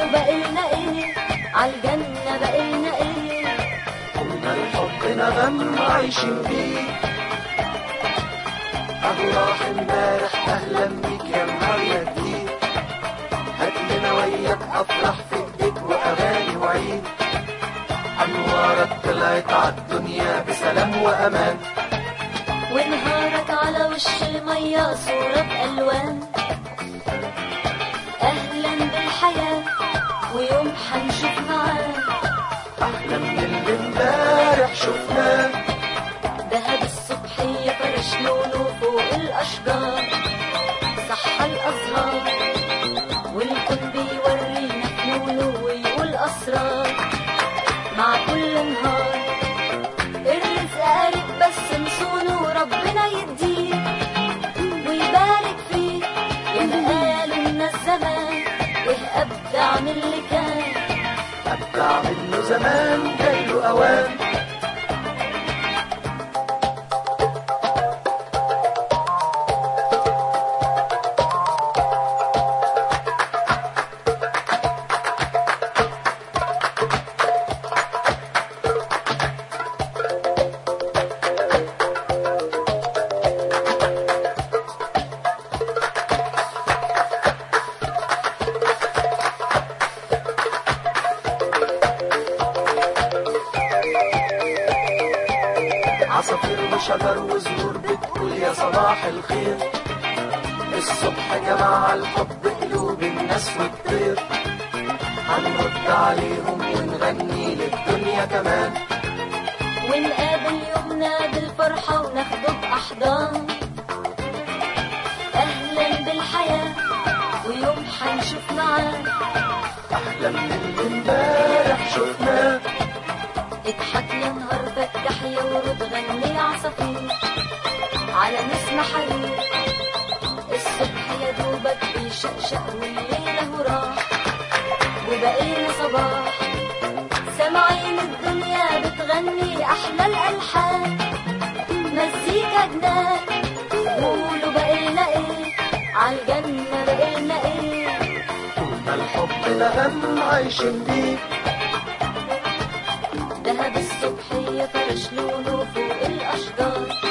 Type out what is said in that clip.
قولوا بقيلنا ايه عالجنة بقيلنا ايه قلنا الحب نغم عايشين بيه اهو راح امبارح اهلا بيك يا نهار يا جديد هات لنا وياك افرح في ايديك واغاني وعيد انوارك طلعت عالدنيا بسلام وامان ونهارك على وش المية صورة بألوان أهلا بالحياة ويوم حنشوف معاه احلى من اللي امبارح شفناه دهب الصبحية فرش لونه فوق الأشجار صح الأزهار والكون بيورينا فنونه ويقول أسرار مع كل نهار الرزق قريب بس نصونه ربنا يديه ويبارك فيه يا ما قالوا الناس زمان ايه أبدع من اللي كان ابدع منه زمان جايله اوان عصافير وشجر وزهور بتقول يا صباح الخير الصبح جمع الحب قلوب الناس والطير هنرد عليهم ونغني للدنيا كمان ونقابل يومنا بالفرحة وناخده بأحضان أهلا بالحياة ويوم حنشوف معاه أحلى من اللي امبارح شفناه اضحك يا نهار فتح يا ورد غني عصافير على نسمة حرير الصبح يا دوبك بيشقشق والليلة راح وبقينا صباح سامعين الدنيا بتغني أحلى الألحان مزيكا جنان قولوا بقيلنا إيه عالجنة بقيلنا إيه طول الحب نغم عايشين بيه دهب الصبحية فرش لونه فوق الأشجار